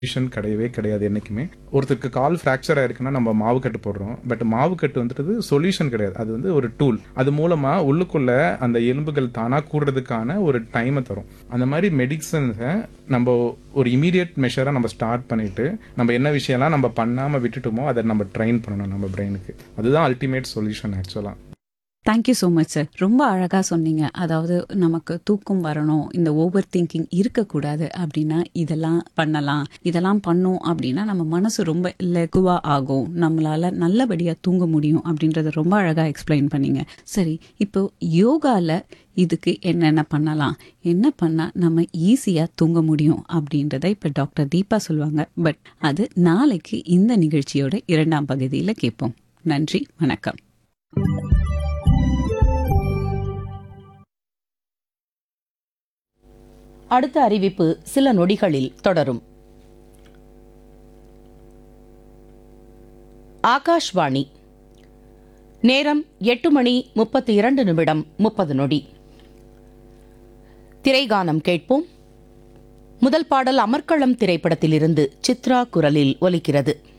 solution கிடையவே கிடையாது என்னைக்குமே ஒருத்தருக்கு கால் ஃப்ராக்சர் ஆயிருக்குன்னா நம்ம மாவு கட்டு போடுறோம் பட் மாவு கட்டு வந்துட்டு சொல்யூஷன் கிடையாது அது வந்து ஒரு டூல் அது மூலமா உள்ளுக்குள்ள அந்த எலும்புகள் தானா கூடுறதுக்கான ஒரு டைமை தரும் அந்த மாதிரி மெடிசன்ஸை நம்ம ஒரு இமீடியட் மெஷராக நம்ம ஸ்டார்ட் பண்ணிட்டு நம்ம என்ன விஷயம்லாம் நம்ம பண்ணாம விட்டுட்டோமோ அதை நம்ம ட்ரைன் பண்ணணும் நம்ம பிரெயினுக்கு அதுதான் ultimate solution actually thank you so much sir ரொம்ப அழகாக சொன்னீங்க அதாவது நமக்கு தூக்கம் வரணும் இந்த ஓவர் திங்கிங் இருக்கக்கூடாது அப்படின்னா இதெல்லாம் பண்ணலாம் இதெல்லாம் பண்ணோம் அப்படின்னா நம்ம மனசு ரொம்ப லெகுவா ஆகும் நம்மளால நல்லபடியாக தூங்க முடியும் அப்படின்றத ரொம்ப அழகாக எக்ஸ்பிளைன் பண்ணீங்க சரி இப்போ யோகால இதுக்கு என்னென்ன பண்ணலாம் என்ன பண்ணால் நம்ம ஈஸியாக தூங்க முடியும் அப்படின்றத இப்போ டாக்டர் தீபா சொல்லுவாங்க பட் அது நாளைக்கு இந்த நிகழ்ச்சியோட இரண்டாம் பகுதியில் கேட்போம் நன்றி வணக்கம் அடுத்த அறிவிப்பு சில நொடிகளில் தொடரும் ஆகாஷ்வாணி நேரம் எட்டு மணி முப்பத்தி இரண்டு நிமிடம் முப்பது நொடி திரைகானம் கேட்போம் முதல் பாடல் அமர்க்களம் திரைப்படத்திலிருந்து சித்ரா குரலில் ஒலிக்கிறது